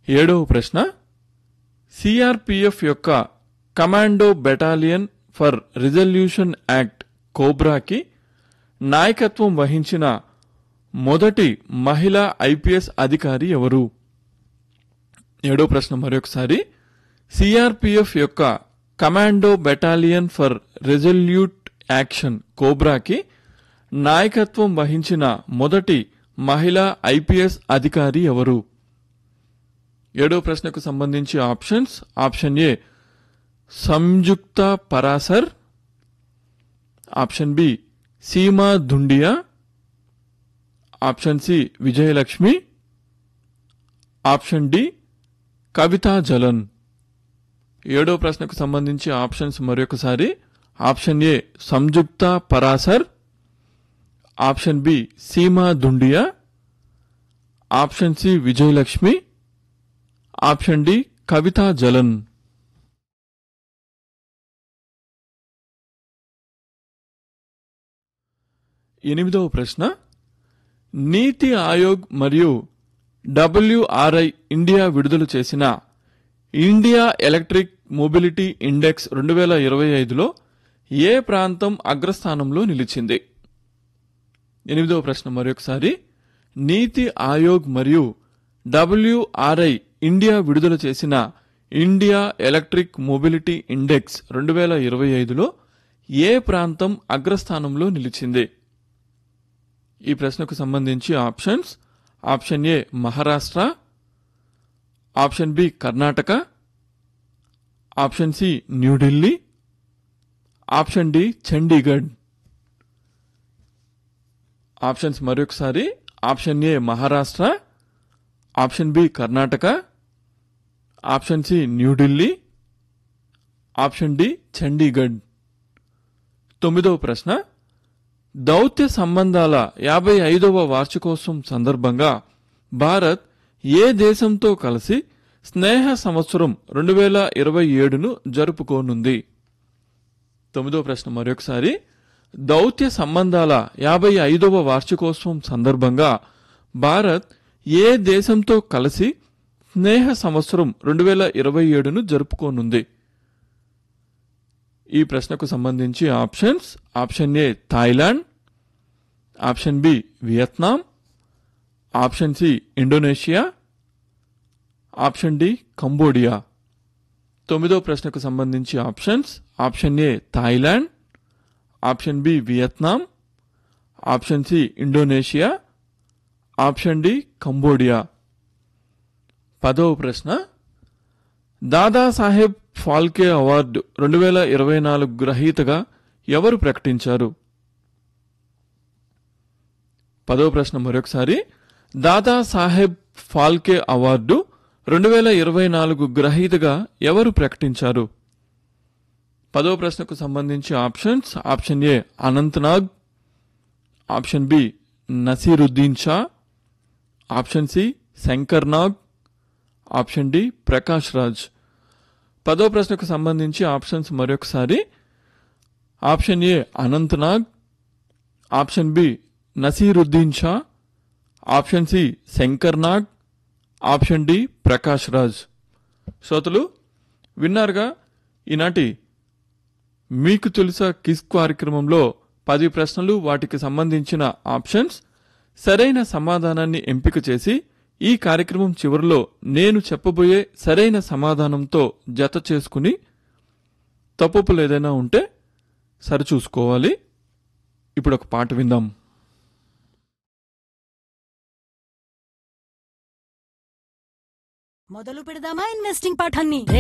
ఏడవ ప్రశ్న సిఆర్పిఎఫ్ యొక్క commando battalion for resolution act కోబ్రాకి నాయకత్వం వహించిన మొదటి మహిళా ఐపీఎస్ అధికారి ఎవరు ఏడో ప్రశ్న మరొకసారి సిఆర్పిఎఫ్ యొక్క commando battalion for resolute action కోబ్రాకి నాయకత్వం వహించిన మొదటి మహిళా ఐపీఎస్ అధికారి ఎవరు ఏడో ప్రశ్నకు సంబంధించి options option A Samyukta Parasar option B Seema Dhundiya option C Vijayalakshmi option D Kavita Jalan ఏడో ప్రశ్నకు సంబంధించి ఆప్షన్స్ మరొకసారి option A Samyukta Parasar option B Seema Dhundiya option C Vijayalakshmi option D Kavita Jalan ఎనిమిదవ ప్రశ్న నీతి ఆయోగ్ మరియు డబ్ల్యూఆర్ఐ ఇండియా విడుదల చేసిన ఇండియా ఎలక్ట్రిక్ మొబిలిటీ ఇండెక్స్ రెండు వేల ఇరవై ఐదులో ఏ ప్రాంతం అగ్రస్థానంలో నిలిచింది ఎనిమిదవ ప్రశ్న మరొకసారి నీతి ఆయోగ్ మరియు డబ్ల్యూఆర్ఐ ఇండియా విడుదల చేసిన ఇండియా ఎలక్ట్రిక్ మొబిలిటీ ఇండెక్స్ రెండు వేల ఇరవై ఐదులో ఏ ప్రాంతం అగ్రస్థానంలో నిలిచింది ఈ ప్రశ్నకు సంబంధించి options option A Maharashtra option B Karnataka option C New Delhi option D Chandigarh options మరొకసారి option A Maharashtra option B Karnataka option C New Delhi option D Chandigarh తొమ్మిదవ ప్రశ్న దౌత్య సంబంధాల యాభై ఐదవ వార్షికోత్సవం సందర్భంగా భారత్ ఏ దేశంతో కలిసి స్నేహ సంవత్సరం రెండు వేల ఇరవై ఏడును జరుపుకోనుంది తొమ్మిదో ప్రశ్న మరొకసారి దౌత్య సంబంధాల యాభై ఐదవ వార్షికోత్సవం సందర్భంగా భారత్ ఏ దేశంతో కలిసి స్నేహ సంవత్సరం రెండు వేల ఇరవై ఏడును జరుపుకోనుంది ఈ ప్రశ్నకు సంబంధించి options option A Thailand option B Vietnam option C Indonesia option D Cambodia తొమ్మిదో ప్రశ్నకు సంబంధించి options option A Thailand option B Vietnam option C Indonesia option D Cambodia పదవ ప్రశ్న దాదాసాహెబ్ ఫాల్కే అవార్డు రెండు వేల ఇరవై నాలుగు గ్రహీతగా ఎవరు ప్రకటించారు పదవ ప్రశ్న మరొకసారి దాదాసాహెబ్ ఫాల్కే అవార్డు రెండు వేల ఇరవై నాలుగు గ్రహీతగా ఎవరు ప్రకటించారు పదవ ప్రశ్నకు సంబంధించి options option A Anant Nag option B Naseeruddin Shah option C Shankar Nag option D Prakash Raj పదో ప్రశ్నకు సంబంధించి ఆప్షన్స్ మరొకసారి option A Anant Nag option B Naseeruddin Shah option C Shankar Nag option D Prakash Raj శ్రోతలు విన్నారుగా ఈనాటి మీకు తెలుసా కిస్ కార్యక్రమంలో పది ప్రశ్నలు వాటికి సంబంధించిన ఆప్షన్స్ సరైన సమాధానాన్ని ఎంపిక చేసి ఈ కార్యక్రమం చివరిలో నేను చెప్పబోయే సరైన సమాధానంతో జత చేసుకుని తప్పులు ఏదైనా ఉంటే సరిచూసుకోవాలి ఇప్పుడు ఒక పాట విందాం మొదలు పెడదామా ఇన్వెస్టింగ్ పాఠాన్ని